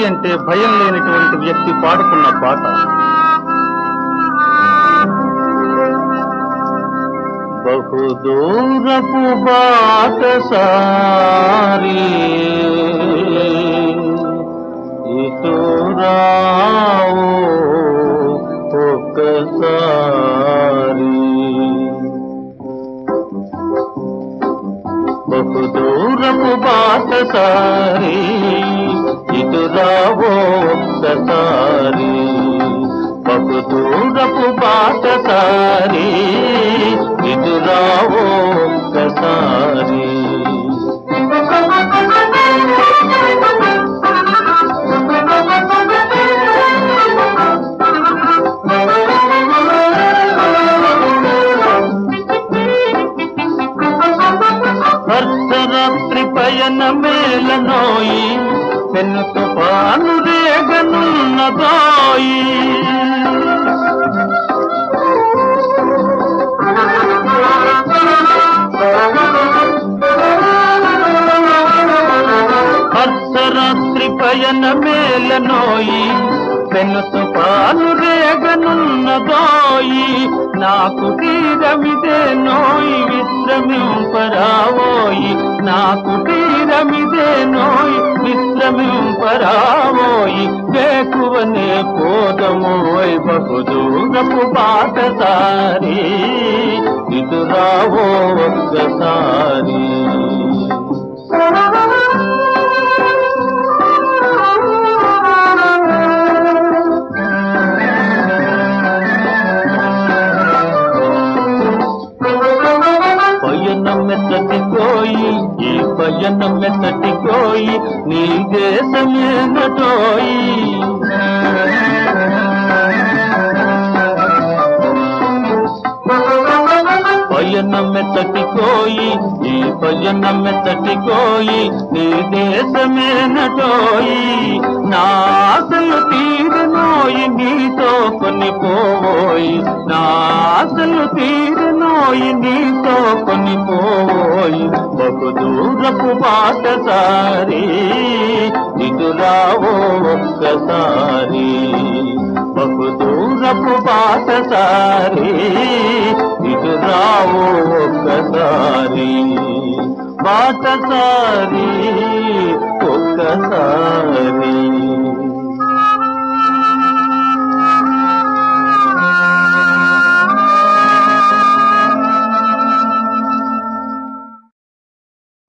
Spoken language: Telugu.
అంటే భయం లేనటువంటి వ్యక్తి పాడుకున్న పాట బహుదూరపు బాట సారి ఇటు రావు ఒక్కసారి బహుదూరపు బాట సారి ఇటు రావో ఒక్కసారి బహుదూరపు బాట సారి ఇటు రావో ఒక్కసారి అర్ధరాత్రి పయన మేలనోయి పెన్ను తుఫాను రేగనున్నదోయి అర్ధరాత్రి పయన మేలనోయి పెన్ను తుఫాను రేగనున్నదోయి నాకు తీరమిదే నోయి విశ్రమింపరావోయి నాకు తీరమిదే నోయి విశ్రమింపరావోయి వేకువనే పోదమోయ్ బహుదూరపు బాట సారి ఇటు రావో ఒక్కసారి పయనం మెత్తటికోయి ఈ పయనం మెత్తటికోయి నీ దేశమేనటోయి పయనం మెత్తటికోయి ఈ పయనం మెత్తటికోయి నీ దేశమేనటోయి నా ఆశలు తీరనోయి నీతో కొని పోవోయి నా ఆశలు తీరనోయి నీతో కొని పోవోయి బహు దూరపు బాట సారి ఇటు రావో ఒక్కసారి బహు దూరపు బాట సారి ఇటు రావో ఒక్కసారి బాట సారి ఒక్కసారి